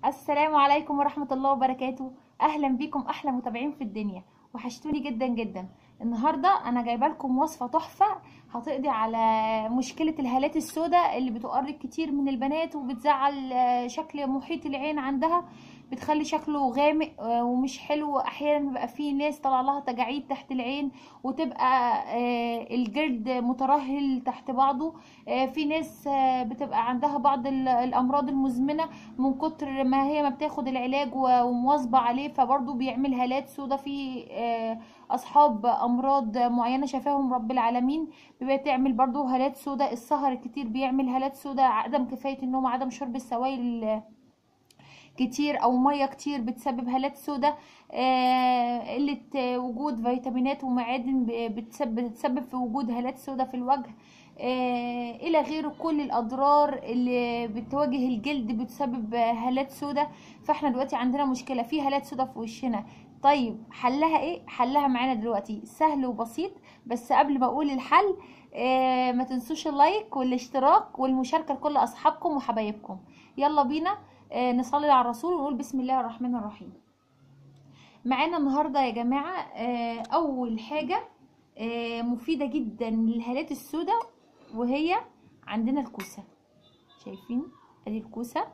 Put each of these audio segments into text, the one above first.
السلام عليكم ورحمة الله وبركاته أهلا بيكم أحلى متابعين في الدنيا وحشتوني جدا جدا النهاردة أنا جايبة لكم وصفة تحفة هتقضي على مشكلة الهالات السوداء اللي بتؤرق كتير من البنات وبتزعل آه، شكل محيط العين عندها بتخلي شكله غامق آه، ومش حلو احيانا بيبقى فيه ناس طلع لها تجاعيد تحت العين وتبقى آه، الجلد مترهل تحت بعضه آه، في ناس آه، بتبقى عندها بعض ال- الامراض المزمنه من كتر ما هي ما بتاخد العلاج و- ومواظبه عليه فبرضه بيعمل هالات سودا في آه، اصحاب امراض معينه شفاهم رب العالمين بيبقى تعمل برضه هالات سودا السهر الكتير بيعمل هالات سودا عدم كفايه النوم عدم شرب السوائل كتير او ميه كتير بتسبب هالات سودا آه، قله آه، وجود فيتامينات ومعادن ب- بتسبب, بتسبب في وجود هالات سودا في الوجه آه، الى غيره كل الاضرار اللي بتواجه الجلد بتسبب آه، هالات سودا فاحنا دلوقتي عندنا مشكله في هالات سودا في وشنا طيب حلها ايه حلها معانا دلوقتي سهل وبسيط بس قبل ما اقول الحل آه، ما تنسوش اللايك والاشتراك والمشاركه لكل اصحابكم وحبايبكم يلا بينا آه، نصلي على الرسول ونقول بسم الله الرحمن الرحيم معانا النهارده يا جماعه آه، اول حاجه آه، مفيده جدا للهالات السوداء وهي عندنا الكوسه شايفين ادي الكوسه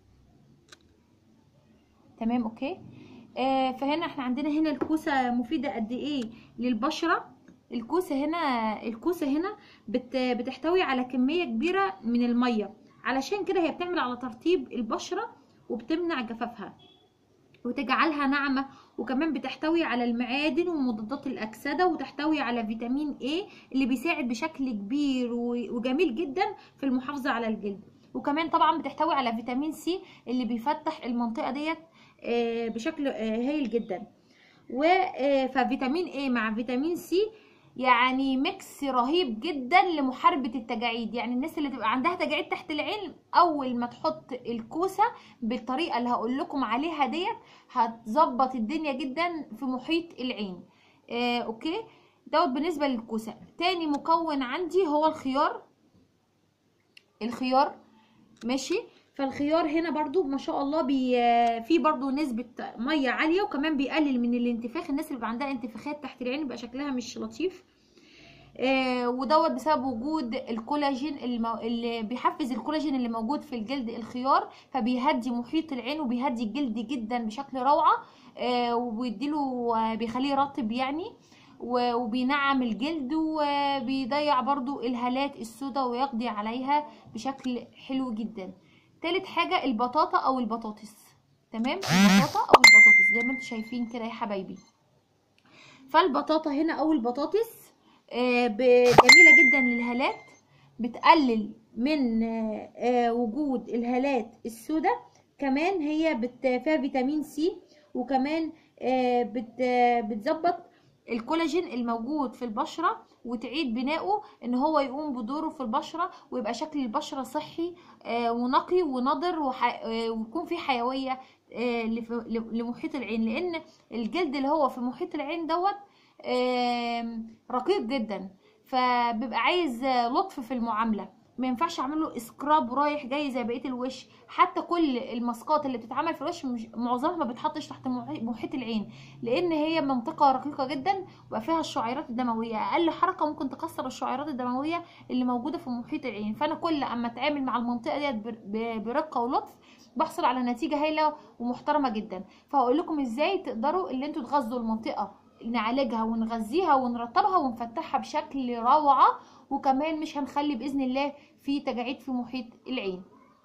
تمام اوكي آه، فهنا احنا عندنا هنا الكوسه مفيده قد ايه للبشره الكوسه هنا الكوسه هنا بت بتحتوي على كميه كبيره من الميه علشان كده هي بتعمل على ترطيب البشره وبتمنع جفافها وتجعلها ناعمة وكمان بتحتوي على المعادن ومضادات الأكسدة وتحتوي على فيتامين A اللي بيساعد بشكل كبير و- وجميل جدا في المحافظة على الجلد وكمان طبعا بتحتوي على فيتامين C اللي بيفتح المنطقة ديت آه، بشكل آه، هايل جدا و آه، ففيتامين A مع فيتامين C يعني ميكس رهيب جدا لمحاربة التجاعيد يعني الناس اللي تبقى عندها تجاعيد تحت العين اول ما تحط الكوسة بالطريقة اللي هقول لكم عليها ديت هتظبط الدنيا جدا في محيط العين آه، اوكي دوت بالنسبة للكوسة تاني مكون عندي هو الخيار الخيار ماشي فالخيار هنا برضو ما شاء الله بي فيه برضو نسبة مية عالية وكمان بيقلل من الانتفاخ الناس اللي بيبقى عندها انتفاخات تحت العين بيبقى شكلها مش لطيف آه ودوت بسبب وجود الكولاجين المو... اللي بيحفز الكولاجين اللي موجود في الجلد الخيار فبيهدي محيط العين وبيهدي الجلد جدا بشكل روعة آه وبيديله آه بيخليه رطب يعني و- وبينعم الجلد وبيضيع برضو الهالات السوداء ويقضي عليها بشكل حلو جدا تالت حاجة البطاطا او البطاطس تمام البطاطا او البطاطس زي ما انتم شايفين كده يا حبايبي فالبطاطا هنا او البطاطس آه، ب- جميلة جدا للهالات بتقلل من آه، آه، وجود الهالات السوداء كمان هي بت- فيها فيتامين سي وكمان آه، بت- آه، بتظبط الكولاجين الموجود في البشرة وتعيد بناؤه ان هو يقوم بدوره في البشرة ويبقى شكل البشرة صحي آه، ونقي ونضر وح- آه، ويكون فيه حيوية آه، لف- لمحيط العين لان الجلد اللي هو في محيط العين دوت آم، رقيق جدا فبيبقى عايز لطف في المعامله ما ينفعش اعمل له اسكراب رايح جاي زي بقيه الوش حتى كل الماسكات اللي بتتعمل في الوش مش معظمها ما بتحطش تحت محي- محيط العين لان هي منطقه رقيقه جدا وبقى فيها الشعيرات الدمويه اقل حركه ممكن تكسر الشعيرات الدمويه اللي موجوده في محيط العين فانا كل اما اتعامل مع المنطقه ديت بر- ب- برقه ولطف بحصل على نتيجه هايله ومحترمه جدا فهقول لكم ازاي تقدروا اللي انتوا تغذوا المنطقه نعالجها ونغذيها ونرطبها ونفتحها بشكل روعة وكمان مش هنخلي بإذن الله في تجاعيد في محيط العين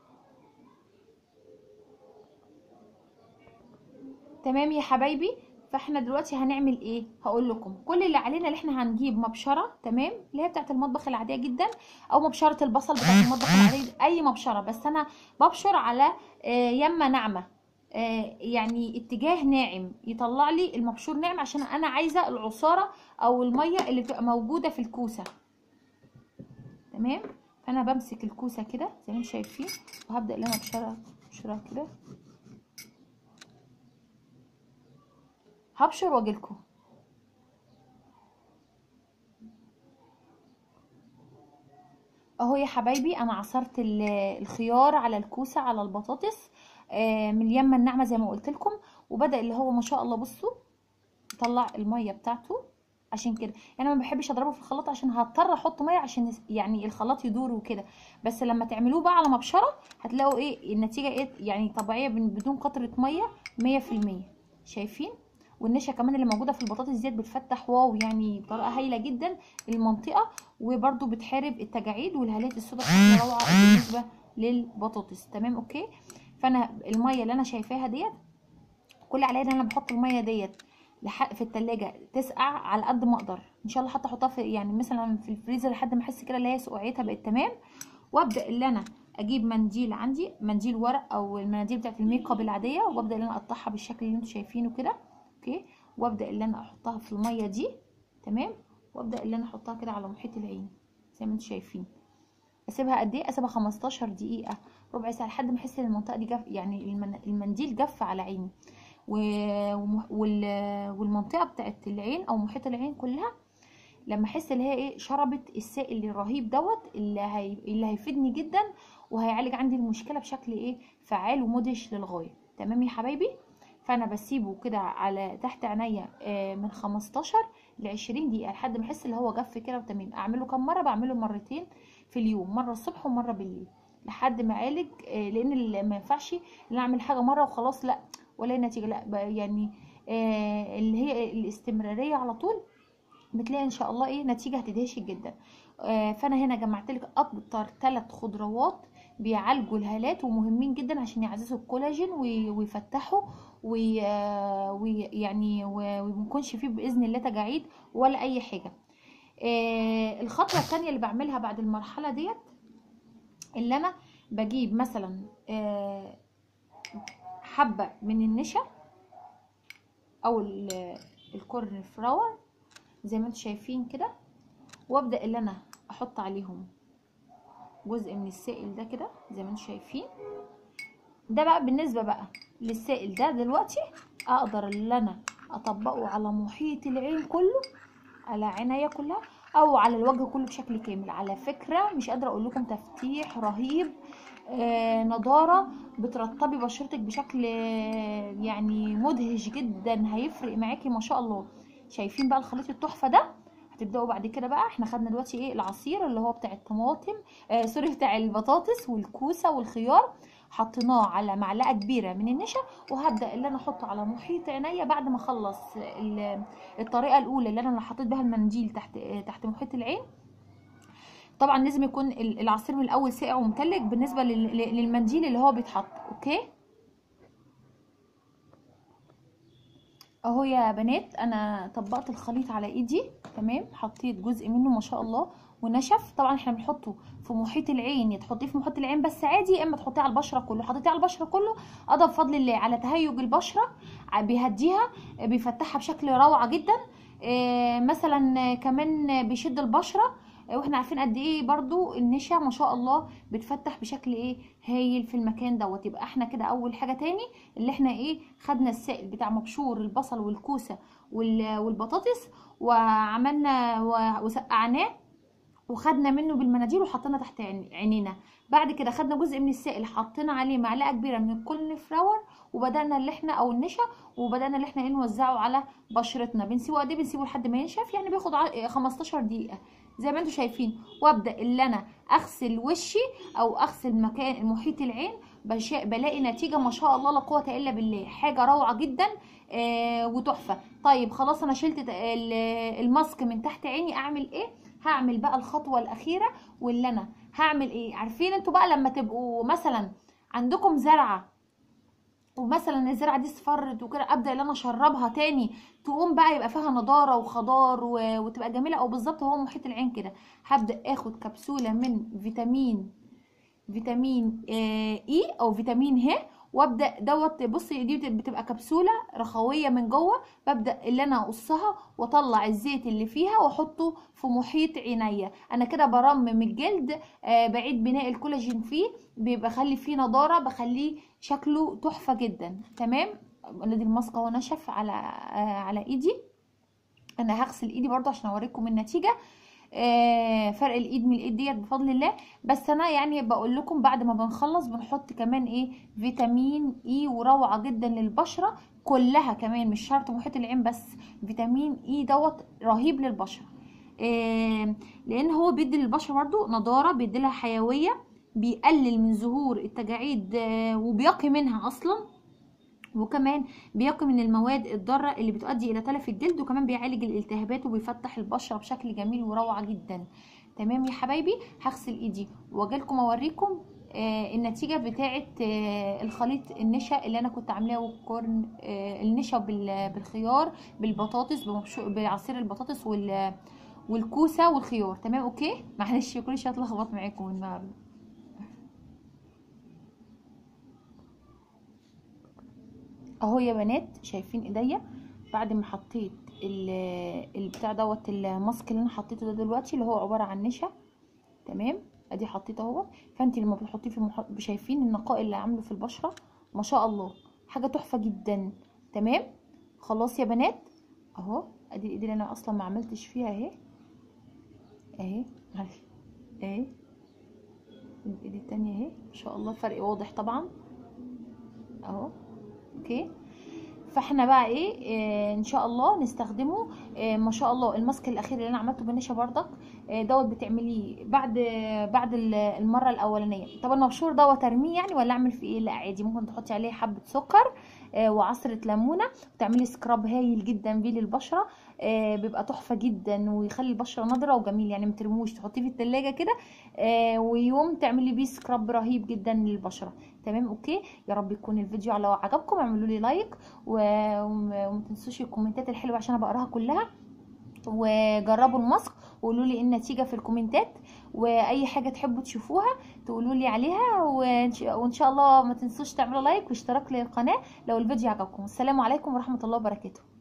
تمام يا حبايبي فاحنا دلوقتي هنعمل ايه هقول لكم كل اللي علينا اللي احنا هنجيب مبشره تمام اللي هي بتاعه المطبخ العاديه جدا او مبشره البصل بتاعه المطبخ العاديه اي مبشره بس انا ببشر على آه، يمه ناعمه آه، يعني اتجاه ناعم يطلع لي المبشور ناعم عشان انا عايزه العصاره او الميه اللي بتبقى موجوده في الكوسه تمام فانا بمسك الكوسه كده زي ما انتم شايفين وهبدا ان انا ابشرها ابشرها كده هبشر واجيلكم اهو يا حبايبي انا عصرت ال- الخيار على الكوسه على البطاطس آه من اليمه الناعمه زي ما قلت لكم وبدا اللي هو ما شاء الله بصوا طلع الميه بتاعته عشان كده يعني انا ما بحبش اضربه في الخلاط عشان هضطر احط ميه عشان يعني الخلاط يدور وكده بس لما تعملوه بقى على مبشره هتلاقوا ايه النتيجه ايه يعني طبيعيه بدون قطره ميه مية في المية شايفين والنشا كمان اللي موجوده في البطاطس ديت بتفتح واو يعني بطريقه هايله جدا المنطقه وبرده بتحارب التجاعيد والهالات السوداء بشكل روعه بالنسبه للبطاطس تمام اوكي فانا الميه اللي انا شايفاها ديت كل عليا ان انا بحط الميه ديت في التلاجة تسقع على قد ما اقدر ان شاء الله حتى احطها في يعني مثلا في الفريزر لحد ما احس كده اللي هي سقعيتها بقت تمام وابدا اللي انا اجيب منديل عندي منديل ورق او المناديل بتاعت الميك اب العاديه وابدا اللي انا اقطعها بالشكل اللي انتم شايفينه كده اوكي وابدا اللي انا احطها في الميه دي تمام وابدا اللي انا احطها كده على محيط العين زي ما انتم شايفين اسيبها قد ايه اسيبها 15 دقيقه ربع ساعه لحد ما احس ان المنطقه دي جف يعني المنديل جف على عيني والمنطقه بتاعت العين او محيط العين كلها لما احس ان هي ايه شربت السائل الرهيب دوت اللي هي اللي هيفيدني جدا وهيعالج عندي المشكله بشكل ايه فعال ومدهش للغايه تمام يا حبايبي فانا بسيبه كده على تحت عينيا من 15 ل 20 دقيقه لحد ما احس ان هو جف كده وتمام اعمله كم مره بعمله مرتين في اليوم مره الصبح ومره بالليل لحد ما اعالج لان ما ينفعش ان اعمل حاجه مره وخلاص لا ولا نتيجه لا يعني آه اللي هي الاستمراريه على طول بتلاقي ان شاء الله ايه نتيجه هتدهشك جدا آه فانا هنا جمعت لك اكتر ثلاث خضروات بيعالجوا الهالات ومهمين جدا عشان يعززوا الكولاجين ويفتحوا ويعني وميكونش فيه باذن الله تجاعيد ولا اي حاجه آه الخطوه الثانيه اللي بعملها بعد المرحله ديت اللي انا بجيب مثلا آه حبة من النشا او الكورن فلاور زي ما انتم شايفين كده وابدا اللي انا احط عليهم جزء من السائل ده كده زي ما انتم شايفين ده بقى بالنسبه بقى للسائل ده دلوقتي اقدر اللي انا اطبقه على محيط العين كله على عينيا كلها او على الوجه كله بشكل كامل على فكره مش قادره اقول لكم تفتيح رهيب آه نضاره بترطبي بشرتك بشكل آه يعني مدهش جدا هيفرق معاكي ما شاء الله شايفين بقى الخليط التحفه ده هتبداوا بعد كده بقى احنا خدنا دلوقتي ايه العصير اللي هو بتاع الطماطم آه سوري بتاع البطاطس والكوسه والخيار حطيناه على معلقه كبيره من النشا وهبدا اللي انا احطه على محيط عينيا بعد ما اخلص الطريقه الاولى اللي انا حطيت بها المنديل تحت تحت محيط العين طبعا لازم يكون العصير من الاول ساقع ومتلج بالنسبه للمنديل اللي هو بيتحط اوكي اهو يا بنات انا طبقت الخليط على ايدي تمام حطيت جزء منه ما شاء الله ونشف طبعا احنا بنحطه في محيط العين يا تحطيه في محيط العين بس عادي يا اما تحطيه على البشره كله حطيتيه على البشره كله قضى بفضل الله على تهيج البشره بيهديها بيفتحها بشكل روعه جدا اه مثلا كمان بيشد البشره واحنا عارفين قد ايه برضو النشا ما شاء الله بتفتح بشكل ايه هايل في المكان دوت يبقى احنا كده اول حاجه تاني اللي احنا ايه خدنا السائل بتاع مبشور البصل والكوسه والبطاطس وعملنا وسقعناه وخدنا منه بالمناديل وحطينا تحت عينينا بعد كده خدنا جزء من السائل حطينا عليه معلقه كبيره من الكورن فلاور وبدانا اللي احنا او النشا وبدانا اللي احنا ايه نوزعه على بشرتنا بنسيبه قد ايه بنسيبه لحد ما ينشف يعني بياخد 15 دقيقه زي ما انتم شايفين وابدا اللي انا اغسل وشي او اغسل مكان محيط العين بلاقي نتيجه ما شاء الله لا قوه الا بالله حاجه روعه جدا آه وتحفه طيب خلاص انا شلت الماسك من تحت عيني اعمل ايه هعمل بقى الخطوه الاخيره واللي انا هعمل ايه عارفين انتوا بقى لما تبقوا مثلا عندكم زرعه ومثلا الزرعه دي اصفرت وكده ابدا ان انا اشربها تاني تقوم بقى يبقى فيها نضاره وخضار و... وتبقى جميله او بالظبط هو محيط العين كده هبدا اخد كبسوله من فيتامين فيتامين آه اي او فيتامين ه وابدا دوت بصي دي بتبقى كبسوله رخويه من جوه ببدا اللي انا اقصها واطلع الزيت اللي فيها واحطه في محيط عينيا انا كده برمم الجلد آه بعيد بناء الكولاجين فيه بخلي فيه نضاره بخليه شكله تحفه جدا تمام ادي الماسك اهو نشف على آه على ايدي انا هغسل ايدي برضو عشان اوريكم النتيجه آه فرق الايد من الايد ديت بفضل الله بس انا يعني بقول لكم بعد ما بنخلص بنحط كمان ايه فيتامين اي وروعه جدا للبشره كلها كمان مش شرط محيط العين بس فيتامين اي دوت رهيب للبشره آه لان هو بيدي للبشره برضو نضاره بيدي لها حيويه بيقلل من ظهور التجاعيد آه وبيقي منها اصلا وكمان بيقي من المواد الضاره اللي بتؤدي الى تلف الجلد وكمان بيعالج الالتهابات وبيفتح البشره بشكل جميل وروعه جدا تمام يا حبايبي هغسل ايدي واجيلكم اوريكم آه النتيجة بتاعة آه الخليط النشا اللي انا كنت عاملاه والكورن آه النشا بال- بالخيار بالبطاطس بمبشو- بعصير البطاطس وال والكوسة والخيار تمام اوكي معلش كل شوية اتلخبط معاكم النهارده اهو يا بنات شايفين ايديا بعد ما حطيت ال- البتاع دوت الماسك اللي انا حطيته ده دلوقتي اللي هو عبارة عن نشا تمام ادي حطيته اهو فانت لما بتحطيه في المح... شايفين النقاء اللي عامله في البشره ما شاء الله حاجه تحفه جدا تمام خلاص يا بنات اهو ادي الايد اللي انا اصلا ما عملتش فيها اهي اهي معلش. اهي الايد التانية اهي ما شاء الله فرق واضح طبعا اهو اوكي فاحنا بقى ايه, إيه ان شاء الله نستخدمه إيه ما شاء الله الماسك الاخير اللي انا عملته بالنشا بردك إيه دوت بتعمليه بعد بعد ال- المره الاولانيه طب المبشور دوت ارميه يعني ولا اعمل فيه ايه لا عادي ممكن تحطي عليه حبه سكر إيه وعصره ليمونه وتعملي سكراب هايل جدا بيه للبشره إيه بيبقى تحفه جدا ويخلي البشره نضره وجميل يعني مترموش تحطيه في التلاجة كده إيه ويوم تعملي بيه سكراب رهيب جدا للبشره تمام اوكي يا رب يكون الفيديو لو عجبكم اعملوا لي لايك و- وما وما تنسوش الكومنتات الحلوه عشان انا بقراها كلها وجربوا الماسك وقولوا لي ايه النتيجه في الكومنتات واي حاجه تحبوا تشوفوها تقولوا لي عليها وإن شاء- وان شاء الله ما تنسوش تعملوا لايك واشتراك للقناه لو الفيديو عجبكم السلام عليكم ورحمه الله وبركاته